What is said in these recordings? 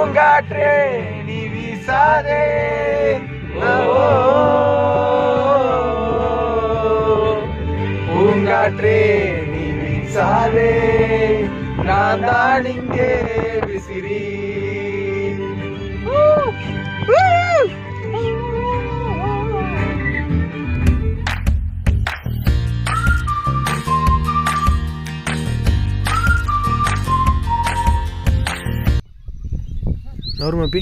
பூங்காற்றே நீ வீசாதே ஓ, பூங்காற்றே நீ வீசாதே நான் தான் இங்கே விசிறி ఎవరు మప్పి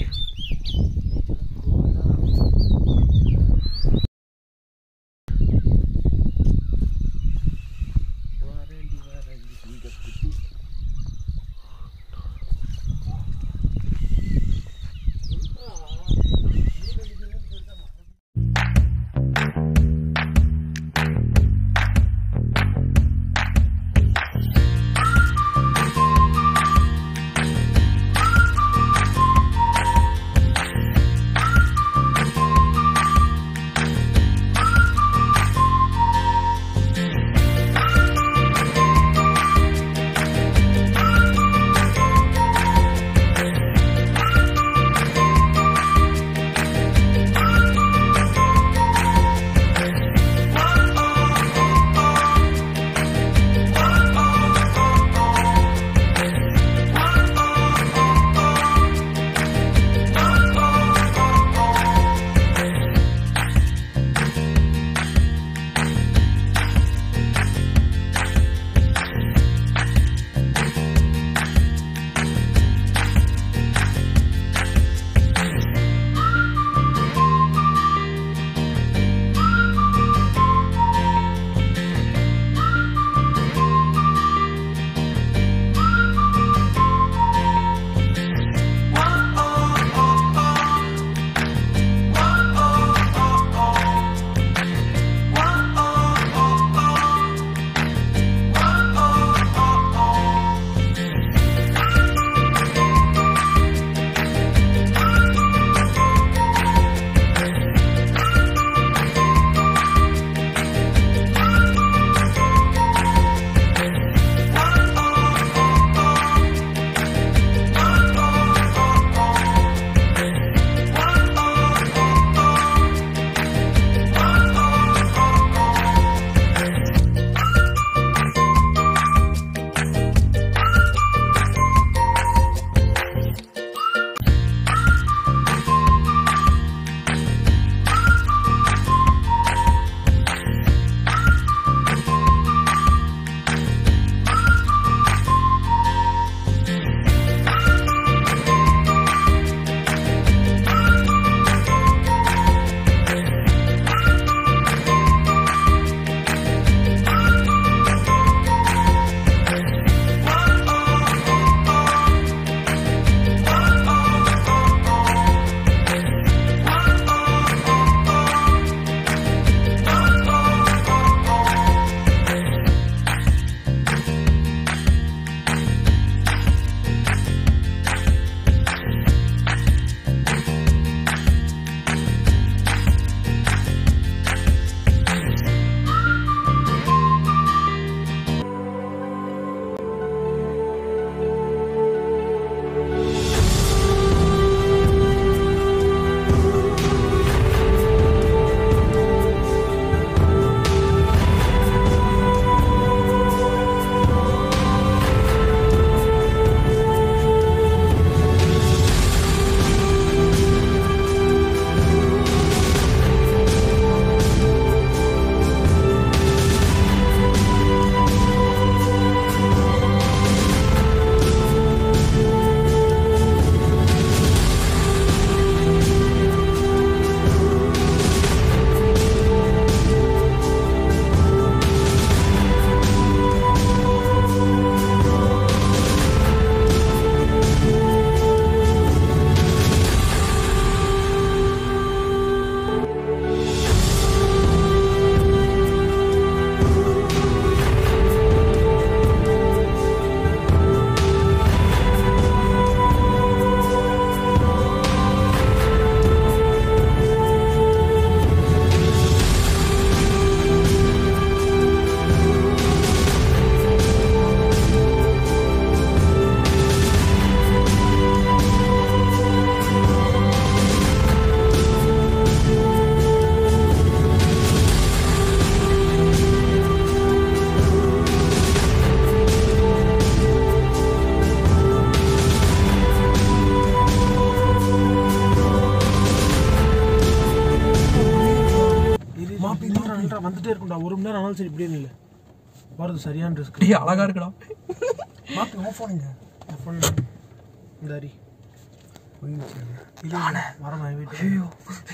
மணி நேரம் ஆனாலும் சரி இப்படியே இல்லை போகிறது சரியான ரிஸ்க் ஏய் அழகா இருக்குடா மாற்று ஆஃப் பண்ணுங்க ஆஃப் பண்ணு இந்த அரி போயிடுச்சு இது வரமா வீட்டு ஐயோ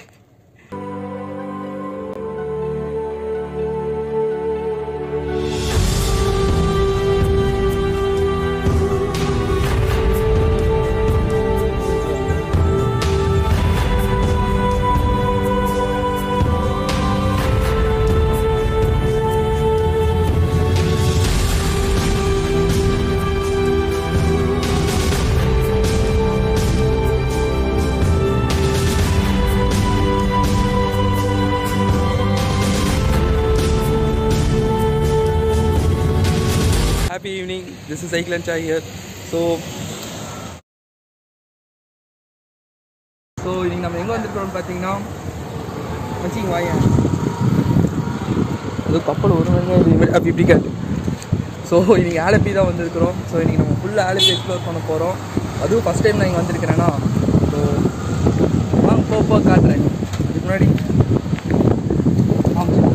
happy evening this is cycle and chai here so so இன்னைக்கு நம்ம எங்கே வந்திருக்கிறோம்னு பார்த்தீங்கன்னா மச்சிங்க வாயன் அது கப்பல் ஒரு மணி நேரம் அப்படி இப்படி காட்டு ஸோ இன்னைக்கு ஆலப்பி தான் வந்திருக்கிறோம் ஸோ இன்னைக்கு நம்ம ஃபுல்லாக ஆலப்பி எக்ஸ்ப்ளோர் பண்ண போகிறோம் அதுவும் ஃபஸ்ட் டைம் நான் இங்கே வந்திருக்கிறேன்னா ஸோ வாங்க போ போ காட்டுறேன் அதுக்கு முன்னாடி ஆமாம்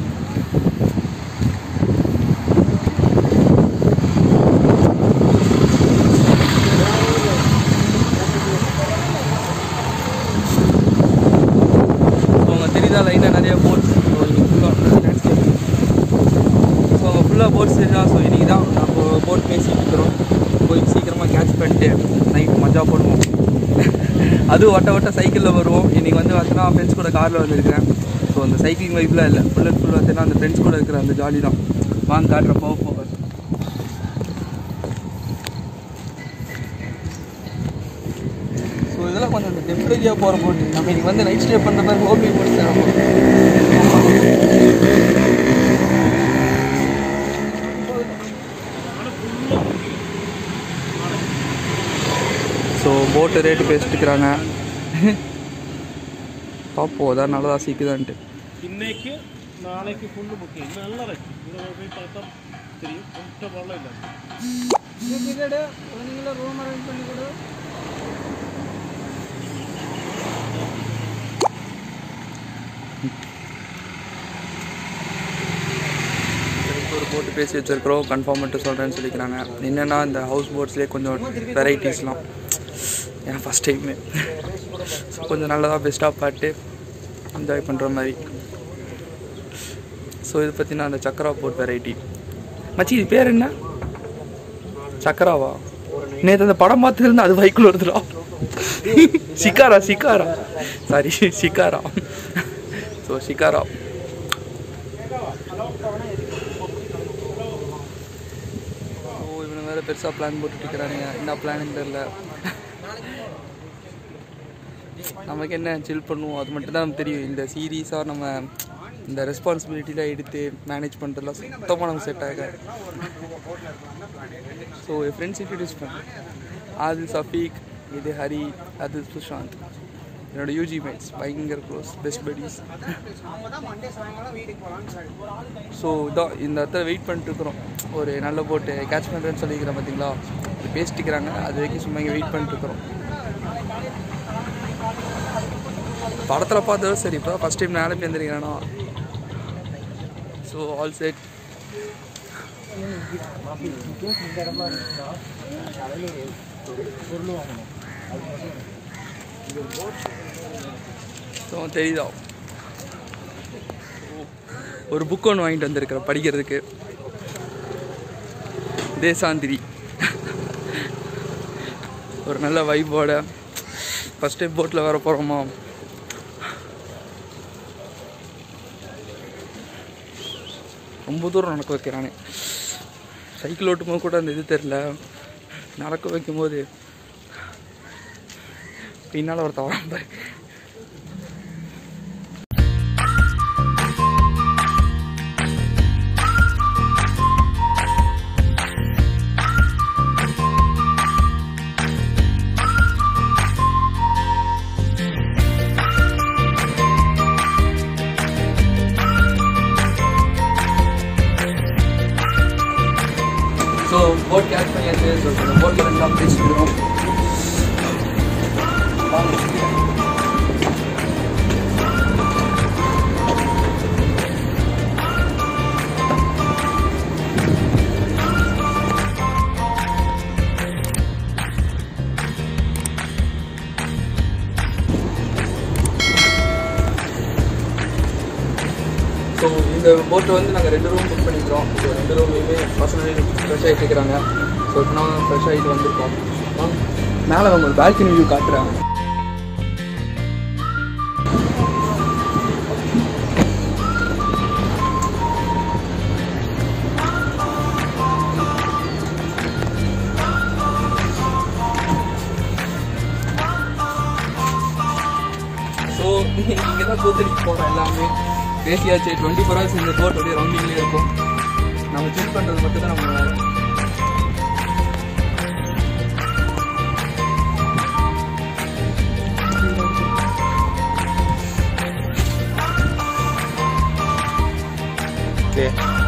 அவங்க தெரியுதா லைனாக நிறைய போட்ஸ் ஸோ இன்னைக்கு ஃபுல்லாக லேண்ட்ஸ்கேப் ஸோ அவங்க ஃபுல்லாக போட்ஸ் தெரியுதா ஸோ இன்றைக்கி தான் நம்ம போட் பேசிட்டு இருக்கிறோம் போய் சீக்கிரமாக கேட்ச் பண்ணிட்டு நைட் மஜா போடுவோம் அதுவும் வட்ட வட்ட சைக்கிளில் வருவோம் இன்றைக்கி வந்து பார்த்தீங்கன்னா ஃப்ரெண்ட்ஸ் கூட காரில் வந்திருக்கிறேன் ஸோ அந்த சைக்கிளிங் வைப்பில் இல்லை ஃபுல் அண்ட் ஃபுல் பார்த்தீங்கன்னா அந்த ஃப்ரெண்ட்ஸ் கூட இருக்கிற அந்த ஜாலி தான் வாங்க காட்டுற போக போக ஸோ இதெல்லாம் கொஞ்சம் இந்த டெம்பரரியாக போகிற போட்டு நம்ம இன்னைக்கு வந்து நைட் ஸ்டே பண்ணுற மாதிரி ஓபி போட்டு தரோம் ஸோ போட்டு ரேட்டு பேசிட்டுக்கிறாங்க பார்ப்போம் அதான் நல்லதா சீக்குதான்ட்டு இன்னைக்கு நாளைக்கு ஃபுல்லு புக்கிங் நல்லா இருக்கு இங்கே போய் பார்த்தா தெரியும் கொஞ்சம் வெள்ளம் இல்லை இதுக்கு ஒரு போட்டு பேசி வச்சிருக்கிறோம் கன்ஃபார்ம் பண்ணிட்டு சொல்கிறேன்னு சொல்லிக்கிறாங்க என்னென்னா இந்த ஹவுஸ் போட்ஸ்லேயே கொஞ்சம் வெரைட்டிஸ்லாம் ஏன் ஃபஸ்ட் டைமு கொஞ்சம் நல்லதாக பெஸ்ட்டாக பாட்டு என்ஜாய் பண்ணுற மாதிரி ஸோ இது பார்த்தீங்கன்னா அந்த சக்கரா போட் வெரைட்டி மச்சி இது பேர் என்ன சக்கராவா நேற்று அந்த படம் பார்த்துருந்து அது பைக்கில் வருதுடா சிக்காரா சிக்காரா சாரி சிக்காரா ஸோ சிக்காரா ஓ இவனு வேற பெருசாக பிளான் போட்டுட்டு இருக்கிறானுங்க என்ன பிளான் தெரில நமக்கு என்ன சில் பண்ணுவோம் அது மட்டும் தான் நமக்கு தெரியும் இந்த சீரியஸாக நம்ம இந்த ரெஸ்பான்சிபிலிட்டிலாம் எடுத்து மேனேஜ் பண்ணுறதுலாம் சுத்தமாக நமக்கு செட் ஆகாது ஸோ என் ஃப்ரெண்ட்ஸ் இன்ட்ரடியூஸ் பண்ணேன் ஆதில் சஃபீக் இது ஹரி அது சுஷாந்த் என்னோட யூஜி மேட்ஸ் பயங்கர க்ளோஸ் பெஸ்ட் படீஸ் ஸோ இதான் இந்த இடத்துல வெயிட் பண்ணிட்டு இருக்கிறோம் ஒரு நல்ல போட்டு கேட்ச் பண்ணுறேன்னு சொல்லிக்கிறேன் பார்த்தீங்களா அது பேசிட்டுக்கிறாங்க அது வரைக்கும் சும்மா இங்கே வெயிட் பண்ணிட்டு இருக்கிறோம் படத்தில் பார்த்ததும் சரி இப்போ ஃபஸ்ட் டைம் நான் அனுப்பி வந்திருக்கிறேன்னா ஸோ ஆல் செட் ஸோ தெரியுதா ஒரு புக் ஒன்று வாங்கிட்டு வந்திருக்கிறேன் படிக்கிறதுக்கு தேசாந்திரி ஒரு நல்ல வைப்போட ஃபஸ்ட் டைம் போட்டில் வர போகிறோமா ரொம்ப தூரம் நடக்க வைக்கிறானே சைக்கிள் ஓட்டும் போது கூட அந்த இது தெரில நடக்க வைக்கும்போது பின்னால் ஒருத்தன் வரான் பாரு ஸோ போட் கேட்ச் பண்ணியாச்சு ஸோ இந்த போட்டில் ரெண்டாம் பேசிட்டுருக்கோம் இந்த போட்டில் வந்து நாங்கள் ரெண்டு ரூம் புக் பண்ணிக்கிறோம் ஸோ ரெண்டு ரூம்லையுமே பசங்க ஃப்ரெஷ் ஆகிட்டு இருக்கிறாங்க ஸோ இப்போ நான் ஃப்ரெஷ் ஆகிட்டு வந்திருக்கோம் வாங்க. மேலே உங்களுக்கு பால்கனி வியூ காட்டுறேன் ஸோ இங்கே தான் கூத்தடிக்கு போகிறோம் எல்லாமே பேசியாச்சு டுவெண்ட்டி ஃபோர் ஹவர்ஸ் இந்த போட் அப்படியே ரவுண்டிங்லேயே இருக்கும் நம்ம சில் பண்ணுறது மட்டும் தான் நம்ம வேலை ஓகே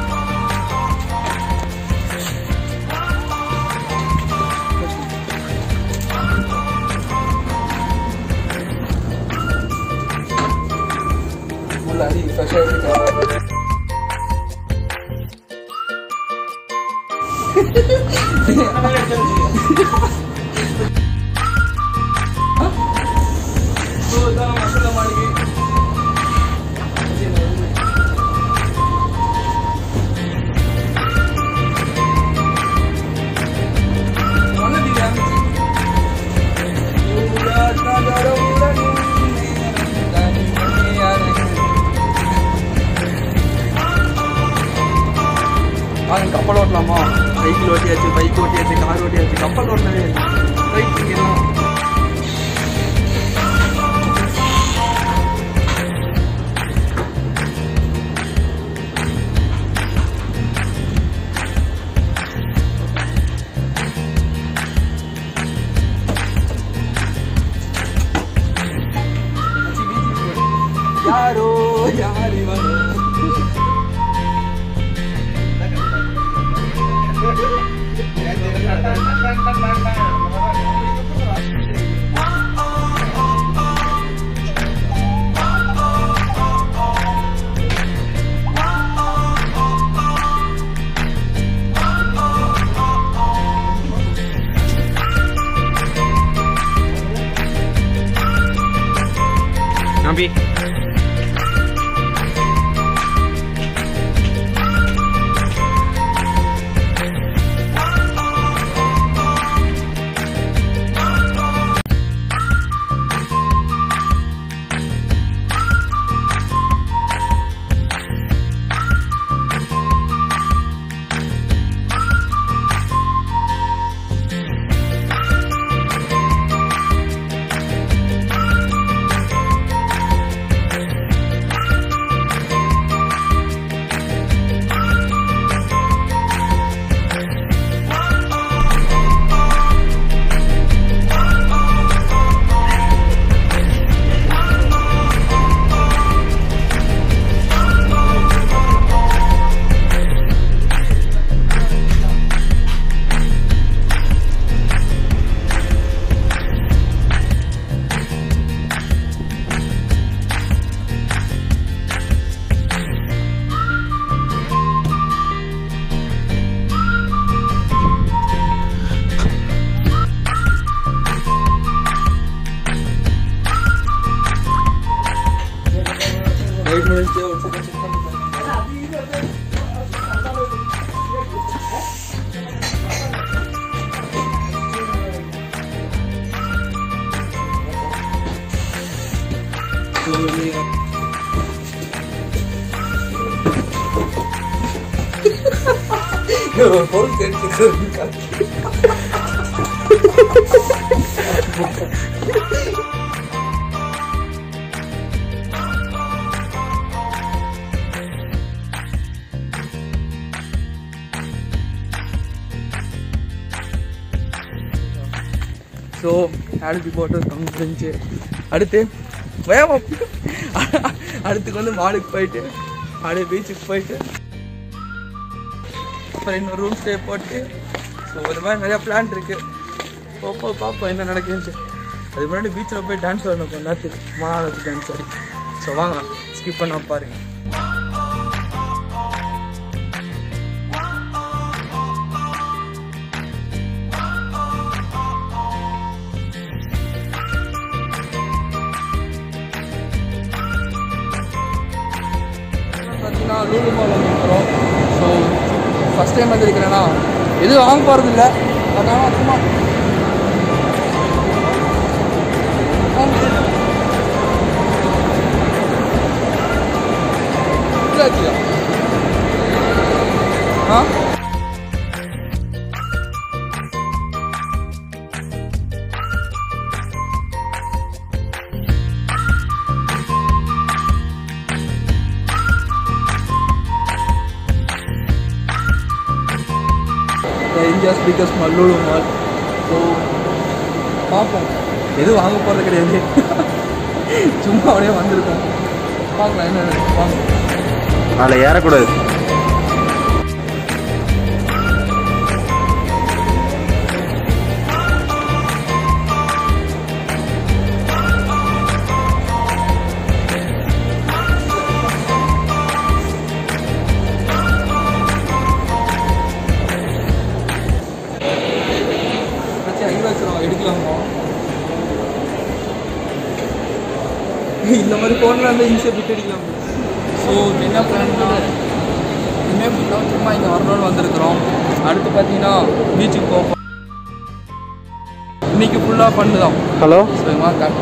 உள்ள அடி ஃப்ரெஷ் ஆகிட்டு ஸோ இதான் மசாலா மாளிகை வாங்க கப்பல் ஓட்டலாமா சைக்கிள் ஓட்டியாச்சு பைக் ஓட்டியாச்சு கார் ஓட்டியாச்சு கப்பல் ஓட்டவே பைக் எல்லாம் யாரோ யாரிவனோ நம்பி ரைட் முடிச்சு ஒரு செகண்ட் செக் பண்ணிக்கலாம் ஒரு பொருள் தெரிஞ்சுக்கிறது ஸோ ஆல்பி போட்டு முடிஞ்சு அடுத்து வேகம் அடுத்துக்கு வந்து மாலுக்கு போயிட்டு அப்படியே பீச்சுக்கு போயிட்டு அப்புறம் இன்னொரு ரூம் ஸ்டே போட்டு ஸோ இது மாதிரி நிறையா பிளான் இருக்கு போப்போ பார்ப்போம் என்ன நடக்குதுன்ட்டு அதுக்கு முன்னாடி பீச்சில் போய் டான்ஸ் ஆடணும் கொஞ்ச நேரத்துக்கு மாநாடு டான்ஸ் ஆடி ஸோ வாங்க ஸ்கிப் பண்ண பாருங்க பார்த்தீங்கன்னா லூலு மால் வந்துருக்கிறோம் ஸோ ஃபஸ்ட் டைம் வந்திருக்கிறேன்னா எதுவும் வாங்க போகிறது இல்லை அதனால சும்மா இதாச்சியா ஆ இந்தியாஸ் பிகஸ்ட் மல்லூடு மால் ஸோ பார்ப்போம் எதுவும் வாங்க போகிறது கிடையாது சும்மா அப்படியே வந்திருக்கோம் பார்க்கலாம் என்ன வாங்க அதில் ஏறக்கூடாது வச்சு ஐ வச்சிரும் எடுக்கலாமா இந்த மாதிரி ஃபோனில் வந்து ஈஸியாக பிட் அடிக்கலாம் ஸோ என்ன பிளான்னா இனிமேல் ஃபுல்லாக சும்மா இங்கே வரணும்னு வந்திருக்கிறோம் அடுத்து பார்த்தீங்கன்னா பீச்சுக்கு போவோம் இன்னைக்கு ஃபுல்லாக பண்ணு தான் ஹலோ ஸோ இவங்க காட்டு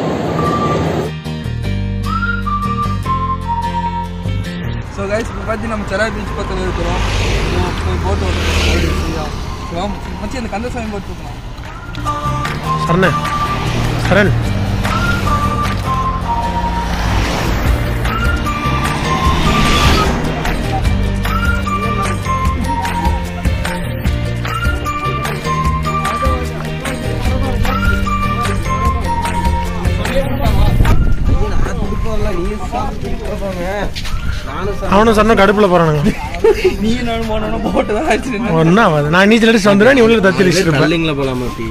ஸோ கைஸ் இப்போ பார்த்து நம்ம செராய் பீச் பக்கத்தில் இருக்கிறோம் ஸோ போய் போட்டு ஓட்டுறோம் சரியா ஸோ மச்சி அந்த கந்தசாமி போட்டு போகலாம் சரண சரண் அவனும் சரணம் கடுப்புல போறானுங்க நீ நானும் போனோன்னா போட்டு தான் அடிச்சிருந்தேன் ஒன்னும் ஆகாது நான் நீச்சல் அடிச்சு வந்துடுவேன் நீ உள்ள தத்தி அடிச்சுட்டு இருப்ப கல்லிங்கில் போகலாமா பி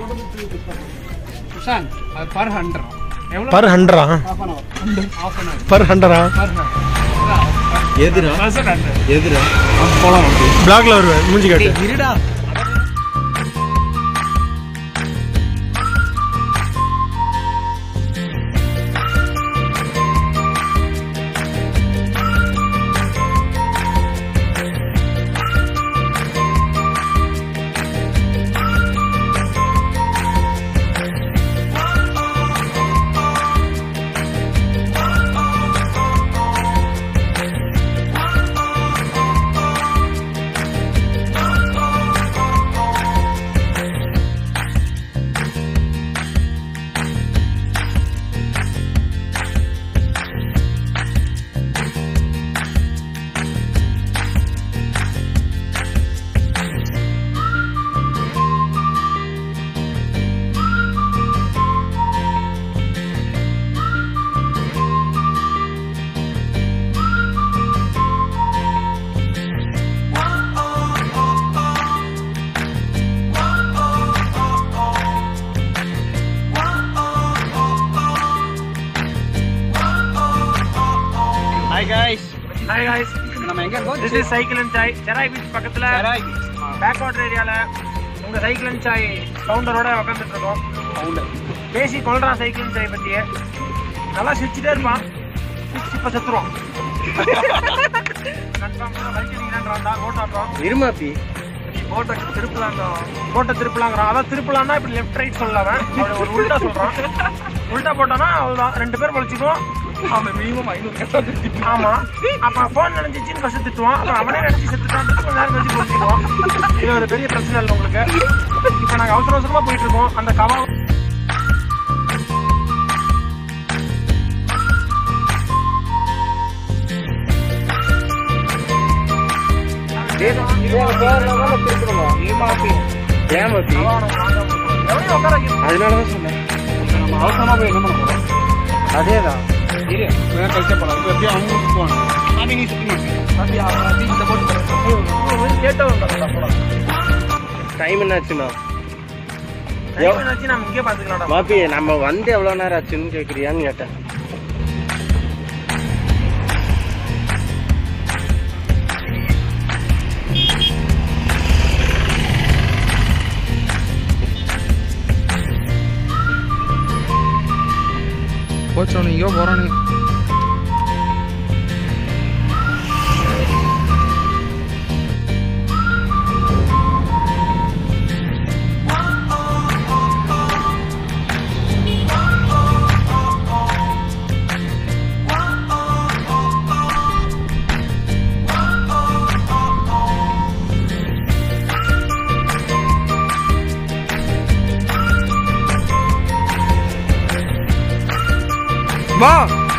பர் ஹண்ட்ரா பர் ஹண்ட்ரா எதுரா எதுரா போகலாம் பிளாக்ல வருவேன் மூஞ்சி காட்டு இருடா ஹாய் காய்ஸ் ஹாய் காய்ஸ் நம்ம எங்க இருக்கோம் this is cycle and chai Cherai beach பக்கத்துல பேக் வாட்டர் ஏரியால உங்க சைக்கிள் அண்ட் சாய் கவுண்டரோட உட்காந்துட்டு இருக்கோம் பேசி கொள்றான் சைக்கிள் அண்ட் சாய் பத்தியே நல்லா சிரிச்சுட்டே இருப்பான் இப்ப செத்துருவான் கன்ஃபார்ம் பைக் அடிக்கிறான்றான்டா ரோட் ஆடுறோம் இருமா பி போட்டை திருப்பலாங்க போட்டை திருப்பலாங்கிறான் அதான் திருப்பலாம்னா இப்படி லெஃப்ட் ரைட் சொல்லாமன் அவன் ஒரு உல்டா சொல்றான் உல்டா போட்டானா அவ்வளவுதான் ரெண்டு பேர் பழிச்சுக்குவோம் ஆமாம் மினிமம் ஐநூறு ஆமா அப்ப போன் நினைச்சிச்சின்னு ஃபர்ஸ்ட் திட்டுவான் அப்புறம் அவனே நினைச்சு செத்துட்டான் கொஞ்ச நேரம் கழிச்சு புரிஞ்சுக்குவோம் இது ஒரு பெரிய பிரச்சனை இல்லை உங்களுக்கு இப்ப நாங்க அவசர அவசரமா போயிட்டு இருக்கோம் அந்த கவா ஏமா பி எவனையும் உட்கார வைக்க- அதனால தான் சொன்னேன் அவசரமா போய் என்ன பண்ண போறோம் அதேதான் அப்படி அவன் அப்படி இந்த போட்டு போகிறேன் கேட்ட போலாம் டைம் என்னாச்சுண்ணா டைம் என்னாச்சு நம்ம இங்கே பாத்துக்கலாம்டா மாப்பி நம்ம வந்து எவ்வளோ நேரம் ஆச்சுன்னு கேட்குறியான்னு கேட்டேன் போச்சோம் எங்கேயோ போகிறானுங்க வா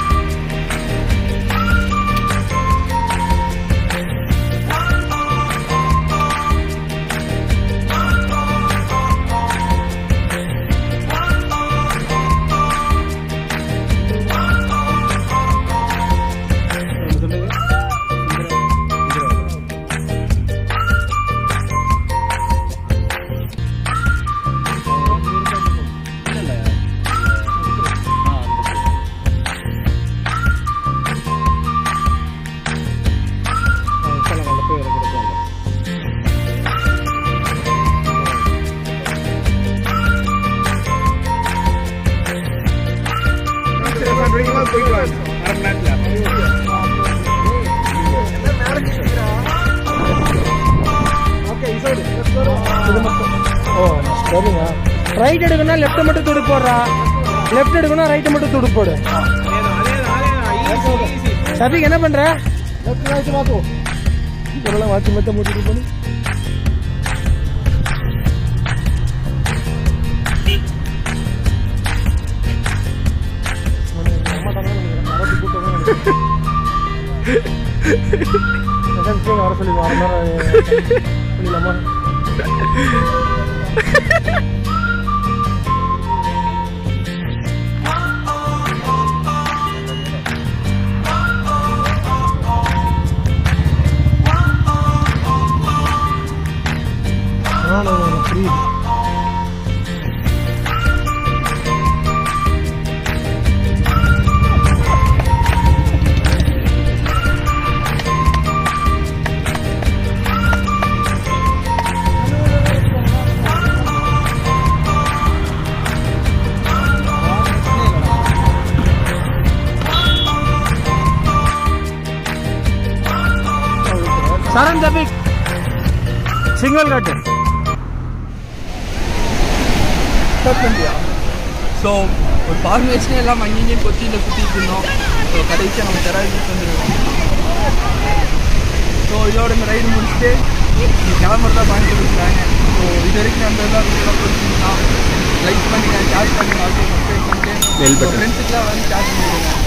சரிங்க ரைட் எடுக்கணும் லெஃப்ட் மட்டும் துடு போடுறா லெஃப்ட் எடுக்கணும் ரைட் மட்டும் துடு போடு சபிக் என்ன பண்ற லெஃப்ட் ரைட் மாத்து இதெல்லாம் மாத்தி மாத்தி மூட்டிட்டு போடு வர சொல்லி வர நேரம் சொல்லிடலாமா No, no, no, no, please. Charan ஜபிக் சிங்கிள் கட்டு ஸோ ஒரு ஃபார்மேஷனே எல்லாம் அங்கேயும் கொச்சியில் சுற்றிட்டு இருந்தோம் ஸோ கடைசியாக நம்ம தெராவிக்கு வந்துருக்கோம் ஸோ இதோட இந்த ரைடு முடிச்சுட்டு நீ கிளம்புறதா பாயிண்ட் கொடுக்குறாங்க ஸோ இது வரைக்கும் அந்த எல்லாம் வீடியோ பிடிச்சிருந்தா லைக் பண்ணுங்க ஷேர் பண்ணுங்க ஆல்சோ சப்ஸ்கிரைப் பண்ணிட்டு ஃப்ரெண்ட்ஸுக்குலாம் வந்து ஷேர் பண்ணிவிடுங்க